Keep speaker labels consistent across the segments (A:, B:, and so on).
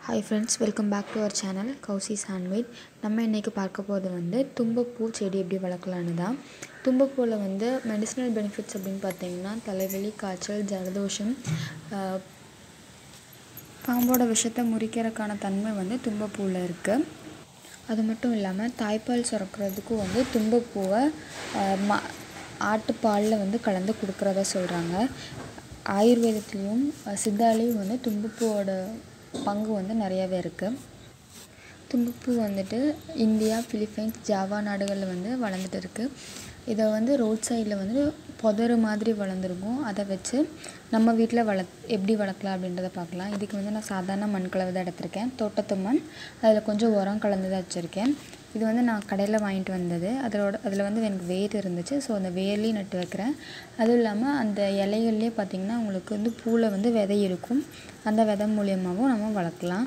A: hi friends welcome back to our channel Kousis handmade நம்ம இன்றைக்கி பார்க்க போகிறது வந்து தும்பப்பூ செடி எப்படி வளர்க்கலான்னு தான் தும்பப்பூவில் வந்து மெடிசினல் பெனிஃபிட்ஸ் அப்படின்னு பார்த்தீங்கன்னா தலைவலி காய்ச்சல் ஜலதோஷம் ஆஹ், பாம்போட விஷத்தை முறிக்கிறதுக்கான தன்மை வந்து தும்பப்பூவில் இருக்குது அது மட்டும் இல்லாமல் தாய்ப்பால் சுரக்கிறதுக்கும் வந்து தும்பப்பூவை ஆஹ், ம ஆட்டுப்பாலில் வந்து கலந்து கொடுக்குறதா சொல்கிறாங்க ஆயுர்வேதத்துலேயும் அஹ், சித்தாலேயும் வந்து தும்பப்பூவோட பங்கு வந்து நிறையாவே இருக்குது தும்பப்பூ வந்துட்டு இந்தியா பிலிப்பைன்ஸ் ஜாவா நாடுகளில் வந்து வளர்ந்துட்டு இருக்குது இதை வந்து ரோட் சைடில் வந்து புதரு மாதிரி வளர்ந்துருக்கும் அதை வச்சு நம்ம வீட்டில் வள எப்படி வளர்க்கலாம் அப்படின்றத பார்க்கலாம் இதுக்கு வந்து நான் சாதாரண மண் கலவை தான் எடுத்திருக்கேன் தோட்டத்து மண் அதில் கொஞ்சம் உரம் கலந்து தான் வச்சுருக்கேன் இது வந்து நான் கடையில் வாங்கிட்டு வந்தது அதோட அதில் வந்து எனக்கு வேர் இருந்துச்சு ஸோ அந்த வேர்லேயும் நட்டு வைக்கிறேன் அதுவும் இல்லாமல் அந்த இலைகள்லேயே பார்த்திங்கன்னா உங்களுக்கு வந்து பூவில் வந்து விதை இருக்கும் அந்த விதை மூலியமாகவும் நம்ம வளர்க்கலாம்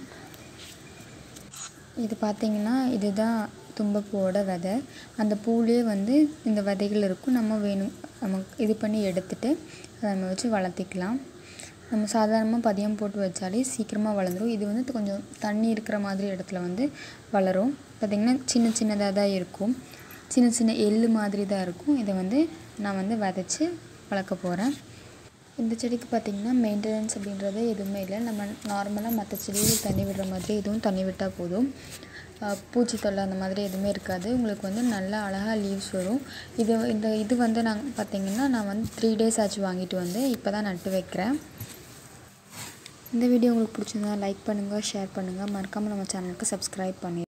A: இது பார்த்திங்கன்னா இதுதான் தும்பப்பூவோட விதை அந்த பூவிலே வந்து இந்த விதைகள் இருக்கும் நம்ம வேணும் நம்ம இது பண்ணி எடுத்துட்டு அதை நம்ம வச்சு வளர்த்திக்கலாம் நம்ம சாதாரணமாக பதியம் போட்டு வச்சாலே சீக்கிரமாக வளர்ந்துரும் இது வந்து கொஞ்சம் தண்ணி இருக்கிற மாதிரி இடத்துல வந்து வளரும் பார்த்திங்கன்னா சின்ன சின்னதாக தான் இருக்கும் சின்ன சின்ன எள்ளு மாதிரி தான் இருக்கும் இதை வந்து நான் வந்து விதைச்சி வளர்க்க போகிறேன் இந்த செடிக்கு பார்த்திங்கன்னா மெயின்டெனன்ஸ் அப்படின்றது எதுவுமே இல்லை நம்ம நார்மலாக மற்ற செடிகள் தண்ணி விடுற மாதிரி இதுவும் தண்ணி விட்டால் போதும் அஹ் பூச்சி தொல்லை அந்த மாதிரி எதுவுமே இருக்காது உங்களுக்கு வந்து நல்லா அழகாக லீவ்ஸ் வரும் இது இந்த இது வந்து நாங்கள் பார்த்திங்கன்னா நான் வந்து த்ரீ டேஸ் ஆச்சு வாங்கிட்டு வந்து இப்போ தான் நட்டு வைக்கிறேன் இந்த வீடியோ உங்களுக்கு பிடிச்சிருந்தா லைக் பண்ணுங்கள் ஷேர் பண்ணுங்கள் மறக்காமல் நம்ம சேனலுக்கு சப்ஸ்கிரைப் பண்ணி